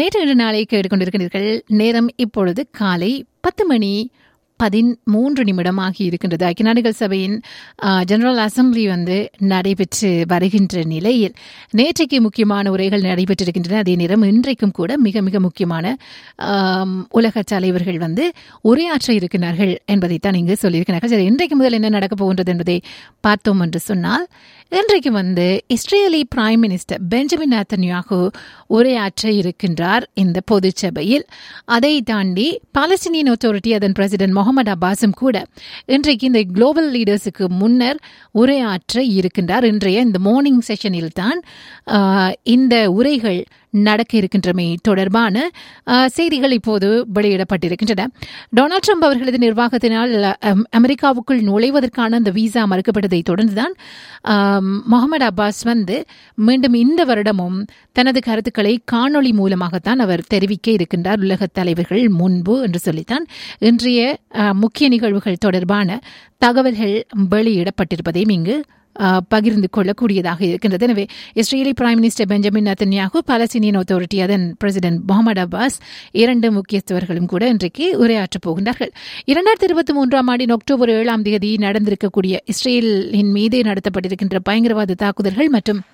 நேற்று இன்று நாளை கேட்டுக்கொண்டிருக்கிறீர்கள் நேரம் இப்பொழுது காலை பத்து மணி பதிமூன்று நிமிடம் ஆகி இருக்கின்றது ஐக்கிய நாடுகள் சபையின் ஜெனரல் அசம்பிளி வந்து நடைபெற்று வருகின்ற நிலையில் நேற்றைக்கு முக்கியமான உரைகள் நடைபெற்றிருக்கின்றன அதே நேரம் இன்றைக்கும் கூட மிக மிக முக்கியமான ஆம், உலக தலைவர்கள் வந்து உரையாற்ற இருக்கிறார்கள் என்பதைத்தான் இங்கு சொல்லியிருக்கிறார்கள் சரி இன்றைக்கு முதல் என்ன நடக்கப் போகின்றது என்பதை பார்த்தோம் என்று சொன்னால் இன்றைக்கு வந்து Israeli prime minister Benjamin Netanyahu உரையாற்ற இருக்கின்றார் இந்த பொதுச்சபையில் அதை தாண்டி பாலஸ்தீனியன் அத்தாரிட்டி அதன் பிரசிடென்ட் முகமது அப்பாஸும் கூட இன்றைக்கு இந்த குளோபல் லீடர்ஸுக்கு முன்னர் உரையாற்ற இருக்கின்றார் இன்றைய இந்த மார்னிங் செஷனில் தான் ஆஹ், இந்த உரைகள் நடக்க இருக்கின்றமை தொடர்பான ஆஹ், செய்திகள் இப்போது வெளியிடப்பட்டிருக்கின்றன டொனால்ட் ட்ரம்ப் அவர்களது நிர்வாகத்தினால் அம்- அமெரிக்காவுக்குள் நுழைவதற்கான அந்த விசா மறுக்கப்பட்டதை தொடர்ந்துதான் ஆம், முகமது அப்பாஸ் வந்து மீண்டும் இந்த வருடமும் தனது கருத்துக்களை காணொளி மூலமாகத்தான் அவர் தெரிவிக்க இருக்கின்றார் உலகத் தலைவர்கள் முன்பு என்று சொல்லித்தான் இன்றைய ஆஹ், முக்கிய நிகழ்வுகள் தொடர்பான தகவல்கள் வெளியிடப்பட்டிருப்பதையும் இங்கு ஆஹ், பகிர்ந்து கொள்ளக்கூடியதாக இருக்கின்றது எனவே Israeli prime minister Benjamin Netanyahu Palestinian authority அதன் பிரசிடென்ட் முகமது அப்பாஸ் இரண்டு முக்கியஸ்தவர்களும் கூட இன்றைக்கு உரையாற்றப் போகின்றார்கள் இரண்டாயிரத்தி இருபத்தி மூன்றாம் ஆண்டின் அக்டோபர் ஏழாம் தேதி நடந்திருக்கக்கூடிய இஸ்ரேலின் மீது நடத்தப்பட்டிருக்கின்ற பயங்கரவாத தாக்குதல்கள் மற்றும்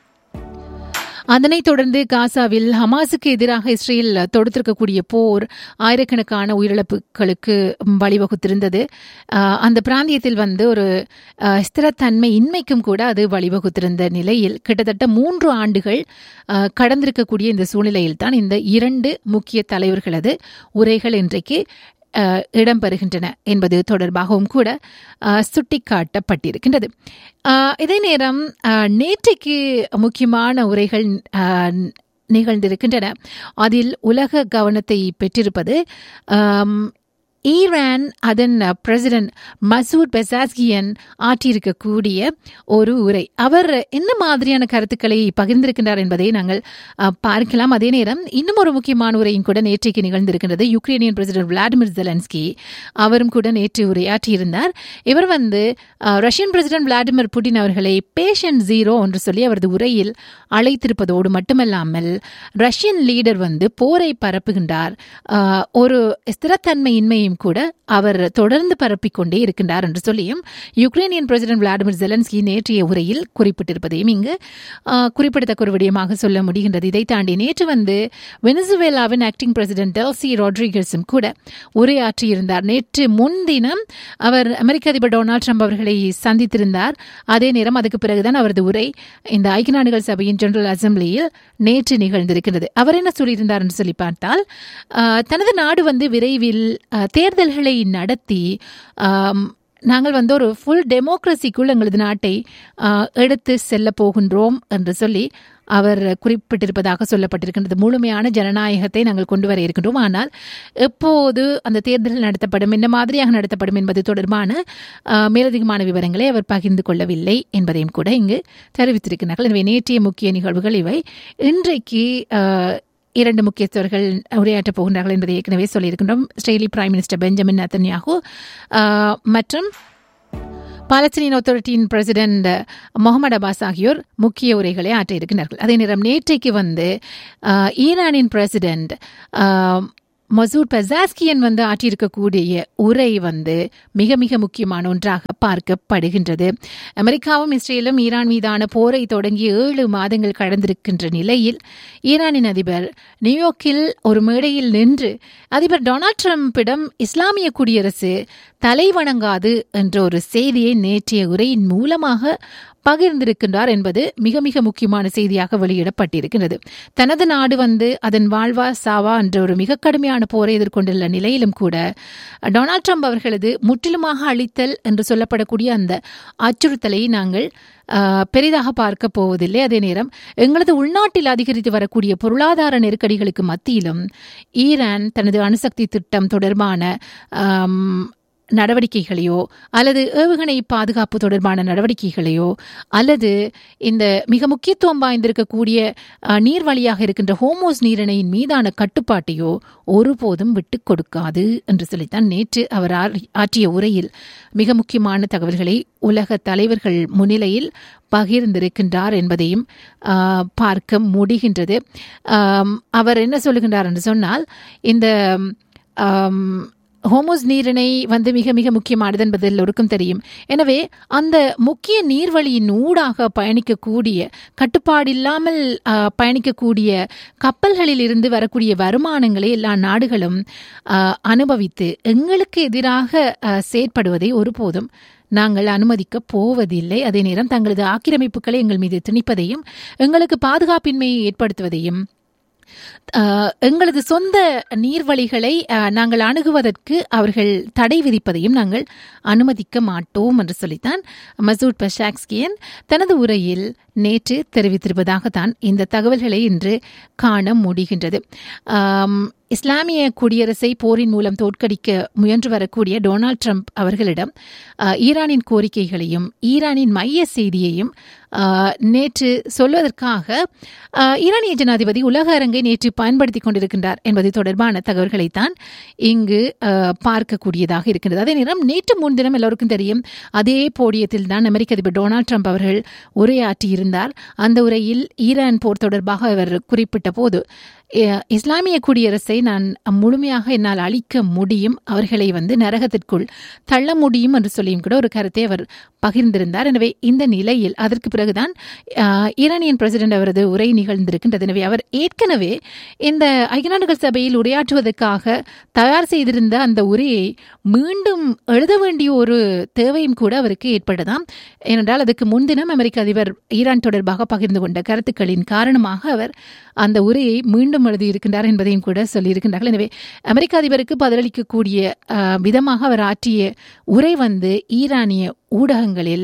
அதனைத் தொடர்ந்து காசாவில் ஹமாஸுக்கு எதிராக இஸ்ரேல் தொடுத்திருக்கக்கூடிய போர் ஆயிரக்கணக்கான உயிரிழப்புகளுக்கு வழிவகுத்திருந்தது ஆஹ் அந்த பிராந்தியத்தில் வந்து ஒரு ஆஹ் ஸ்திரத்தன்மை இன்மைக்கும் கூட அது வழிவகுத்திருந்த நிலையில் கிட்டத்தட்ட மூன்று ஆண்டுகள் ஆஹ் கடந்திருக்கக்கூடிய இந்த சூழ்நிலையில் தான் இந்த இரண்டு முக்கிய தலைவர்களது உரைகள் இன்றைக்கு அஹ், இடம்பெறுகின்றன என்பது தொடர்பாகவும் கூட அஹ், சுட்டிக்காட்டப்பட்டிருக்கின்றது அஹ், இதே நேரம் அஹ், நேற்றைக்கு முக்கியமான உரைகள் அஹ், நிகழ்ந்திருக்கின்றன அதில் உலக கவனத்தை பெற்றிருப்பது அம், ஈரான் அதன் பிரசிடென்ட் மசூத் பெசாஸ்கியன் ஆற்றியிருக்கக்கூடிய ஒரு உரை அவர் என்ன மாதிரியான கருத்துக்களை பகிர்ந்திருக்கின்றார் என்பதை நாங்கள் அஹ், பார்க்கலாம் அதே நேரம் இன்னும் ஒரு முக்கியமான உரையும் கூட நேற்றைக்கு நிகழ்ந்திருக்கின்றது யுக்ரைனியன் பிரசிடென்ட் விளாடிமிர் ஜெலன்ஸ்கி அவரும் கூட நேற்று உரையாற்றியிருந்தார் இவர் வந்து அஹ், ரஷ்யன் பிரசிடென்ட் விளாடிமிர் புட்டின் அவர்களை பேஷன் ஜீரோ என்று சொல்லி அவரது உரையில் அழைத்திருப்பதோடு மட்டுமல்லாமல் ரஷ்யன் லீடர் வந்து போரை பரப்புகின்றார் அஹ், ஒரு ஸ்திரத்தன்மையின்மையும் கூட அவர் தொடர்ந்து பரப்பிக் கொண்டே இருக்கின்றார் என்று சொல்லியும் யுக்ரைனியன் பிரசிடென்ட் விளாடிமிர் ஜெலன்ஸ்கி நேற்றைய உரையில் குறிப்பிட்டிருப்பதையும் இங்கு அஹ், குறிப்பிடத்தக்க ஒரு விடயமாக சொல்ல முடிகின்றது இதை தாண்டி நேற்று வந்து வெனிசுவேலாவின் ஆக்டிங் பிரசிடென்ட் டெல்சி ராட்ரிகஸும் கூட உரையாற்றியிருந்தார் நேற்று முன்தினம் அவர் அமெரிக்க அதிபர் டொனால்ட் ட்ரம்ப் அவர்களை சந்தித்திருந்தார் அதே நேரம் அதுக்கு பிறகுதான் அவரது உரை இந்த ஐக்கிய நாடுகள் சபையின் ஜெனரல் அசம்பிளியில் நேற்று நிகழ்ந்திருக்கிறது அவர் என்ன சொல்லியிருந்தார் என்று சொல்லி பார்த்தால் ஆஹ், தனது நாடு வந்து விரைவில் ஆஹ், தேர்தல்களை நடத்தி ஆம், நாங்கள் வந்து ஒரு ஃபுல் டெமோக்ரஸிக்குள் எங்களது நாட்டை ஆஹ், எடுத்து செல்ல போகின்றோம் என்று சொல்லி அவர் குறிப்பிட்டிருப்பதாக சொல்லப்பட்டிருக்கின்றது முழுமையான ஜனநாயகத்தை நாங்கள் கொண்டு வர இருக்கின்றோம் ஆனால் எப்போது அந்த தேர்தல் நடத்தப்படும் என்ன மாதிரியாக நடத்தப்படும் என்பது தொடர்பான ஆஹ், மேலதிகமான விவரங்களை அவர் பகிர்ந்து கொள்ளவில்லை என்பதையும் கூட இங்கு தெரிவித்திருக்கிறார்கள் எனவே நேற்றைய முக்கிய நிகழ்வுகள் இவை இன்றைக்கு ஆஹ், இரண்டு முக்கியஸ்தவர்கள் உரையாற்றப் போகின்றார்கள் என்பதை ஏற்கனவே சொல்லியிருக்கின்றோம் Israeli prime minister Benjamin Netanyahu ஆஹ், மற்றும் பாலஸ்தீனியன் அத்தாரிட்டியின் பிரசிடென்ட் முகமது அப்பாஸ் ஆகியோர் முக்கிய உரைகளை ஆற்ற இருக்கிறார்கள் அதே நேரம் நேற்றைக்கு வந்து ஆஹ், ஈரானின் பிரசிடென்ட் மசூத் பசாஸ்கியன் வந்து ஆற்றியிருக்கக்கூடிய உரை வந்து மிக மிக முக்கியமான ஒன்றாக பார்க்கப்படுகின்றது அமெரிக்காவும் இஸ்ரேலும் ஈரான் மீதான போரை தொடங்கி ஏழு மாதங்கள் கடந்திருக்கின்ற நிலையில் ஈரானின் அதிபர் நியூயார்க்கில் ஒரு மேடையில் நின்று அதிபர் டொனால்ட் ட்ரம்பிடம் இஸ்லாமிய குடியரசு தலை வணங்காது என்ற ஒரு செய்தியை நேற்றைய உரையின் மூலமாக பகிர்ந்திருக்கின்றார் என்பது மிக மிக முக்கியமான செய்தியாக வெளியிடப்பட்டிருக்கிறது தனது நாடு வந்து அதன் வாழ்வா சாவா என்ற ஒரு மிக கடுமையான போரை எதிர்கொண்டுள்ள நிலையிலும் கூட டொனால்ட் ட்ரம்ப் அவர்களது முற்றிலுமாக அழித்தல் என்று சொல்லப்படக்கூடிய அந்த அச்சுறுத்தலை நாங்கள் ஆஹ், பெரிதாக பார்க்க போவதில்லை அதே நேரம் எங்களது உள்நாட்டில் அதிகரித்து வரக்கூடிய பொருளாதார நெருக்கடிகளுக்கு மத்தியிலும் ஈரான் தனது அணுசக்தி திட்டம் தொடர்பான ஆம், நடவடிக்கைகளையோ அல்லது ஏவுகணை பாதுகாப்பு தொடர்பான நடவடிக்கைகளையோ அல்லது இந்த மிக முக்கியத்துவம் வாய்ந்திருக்கக்கூடிய அஹ், நீர் வழியாக இருக்கின்ற ஹோமோஸ் நீரிணையின் மீதான கட்டுப்பாட்டையோ ஒருபோதும் விட்டுக் கொடுக்காது என்று சொல்லித்தான் நேற்று அவர் ஆற்- ஆற்றிய உரையில் மிக முக்கியமான தகவல்களை உலக தலைவர்கள் முன்னிலையில் பகிர்ந்திருக்கின்றார் என்பதையும் ஆஹ், பார்க்க முடிகின்றது ஆம், அவர் என்ன சொல்லுகின்றார் என்று சொன்னால் இந்த ஆம், ஹோமோஸ் நீரிணை வந்து மிக மிக முக்கியமானது என்பது எல்லோருக்கும் தெரியும் எனவே அந்த முக்கிய நீர்வழியின் ஊடாக பயணிக்கக்கூடிய கட்டுப்பாடு இல்லாமல் ஆஹ், பயணிக்கக்கூடிய கப்பல்களில் இருந்து வரக்கூடிய வருமானங்களை எல்லா நாடுகளும் ஆஹ், அனுபவித்து எங்களுக்கு எதிராக ஆஹ், செயற்படுவதை ஒருபோதும் நாங்கள் அனுமதிக்கப் போவதில்லை அதே நேரம் தங்களது ஆக்கிரமிப்புகளை எங்கள் மீது திணிப்பதையும் எங்களுக்கு பாதுகாப்பின்மையை ஏற்படுத்துவதையும் ஆஹ், எங்களது சொந்த நீர்வழிகளை ஆஹ், நாங்கள் அணுகுவதற்கு அவர்கள் தடை விதிப்பதையும் நாங்கள் அனுமதிக்க மாட்டோம் என்று சொல்லித்தான் மசூட் பஷாக்ஸ்கியன் தனது உரையில் நேற்று தெரிவித்திருப்பதாகத்தான் இந்த தகவல்களை இன்று காண முடிகின்றது ஆம், இஸ்லாமிய குடியரசை போரின் மூலம் தோற்கடிக்க முயன்று வரக்கூடிய டொனால்ட் ட்ரம்ப் அவர்களிடம் ஆஹ், ஈரானின் கோரிக்கைகளையும் ஈரானின் மைய செய்தியையும் ஆஹ், நேற்று சொல்வதற்காக ஆஹ், ஈரானிய ஜனாதிபதி உலக அரங்கை நேற்று பயன்படுத்திக் கொண்டிருக்கின்றார் என்பது தொடர்பான தகவல்களைத்தான் இங்கு ஆஹ், பார்க்கக்கூடியதாக இருக்கின்றது அதே நேரம் நேற்று முன்தினம் எல்லோருக்கும் தெரியும் அதே போடியத்தில் தான் அமெரிக்க அதிபர் டொனால்ட் ட்ரம்ப் அவர்கள் உரையாற்றியிருந்தார் அந்த உரையில் ஈரான் போர் தொடர்பாக அவர் குறிப்பிட்ட போது அஹ், இஸ்லாமிய குடியரசை நான் முழுமையாக என்னால் அழிக்க முடியும் அவர்களை வந்து நரகத்திற்குள் தள்ள முடியும் என்று சொல்லியும் கூட ஒரு கருத்தை அவர் பகிர்ந்திருந்தார் எனவே இந்த நிலையில் அதற்கு பிறகுதான் அஹ், ஈரானியன் பிரசிடென்ட் அவரது உரை நிகழ்ந்திருக்கின்றது எனவே அவர் ஏற்கனவே இந்த ஐக்கிய நாடுகள் சபையில் உரையாற்றுவதற்காக தயார் செய்திருந்த அந்த உரையை மீண்டும் எழுத வேண்டிய ஒரு தேவையும் கூட அவருக்கு ஏற்பட்டதாம் ஏனென்றால் அதுக்கு முன்தினம் அமெரிக்க அதிபர் ஈரான் தொடர்பாக பகிர்ந்து கொண்ட கருத்துக்களின் காரணமாக அவர் அந்த உரையை மீண்டும் எழுதியிருக்கின்றார் என்பதையும் கூட சொல்லியிருக்கின்றார்கள் எனவே அமெரிக்க அதிபருக்கு பதிலளிக்கக்கூடிய அஹ், விதமாக அவர் ஆற்றிய உரை வந்து ஈரானிய ஊடகங்களில்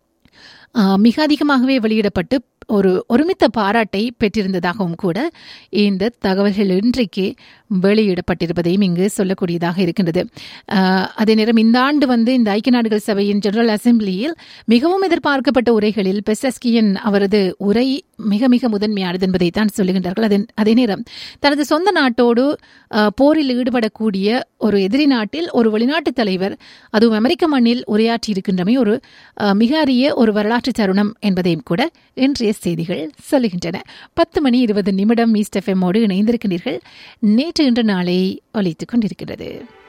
ஆஹ், மிக அதிகமாகவே வெளியிடப்பட்டு ஒரு ஒருமித்த பாராட்டை பெற்றிருந்ததாகவும் கூட இந்த தகவல்கள் இன்றைக்கு வெளியிடப்பட்டிருப்பதையும் இங்கு சொல்லக்கூடியதாக இருக்கின்றது ஆஹ், அதே நேரம் இந்த ஆண்டு வந்து இந்த ஐக்கிய நாடுகள் சபையின் ஜெனரல் அசெம்பிளியில் மிகவும் எதிர்பார்க்கப்பட்ட உரைகளில் பெசஸ்கியன் அவரது உரை மிக மிக முதன்மையானது என்பதை தான் சொல்லுகின்றார்கள் அதே அதே நேரம் தனது சொந்த நாட்டோடு ஆஹ், போரில் ஈடுபடக்கூடிய ஒரு எதிரி நாட்டில் ஒரு வெளிநாட்டு தலைவர் அதுவும் அமெரிக்க மண்ணில் உரையாற்றி இருக்கின்றமை ஒரு ஆஹ், மிக அரிய ஒரு வரலாற்று தருணம் என்பதையும் கூட இன்றைய செய்திகள் சொல்லுகின்றன பத்து மணி இருபது நிமிடம் ஈஸ்ட் எஃப்எம்மோடு இணைந்திருக்கின்றீர்கள் நேற்று இன்று நாளை ஒலித்துக் கொண்டிருக்கிறது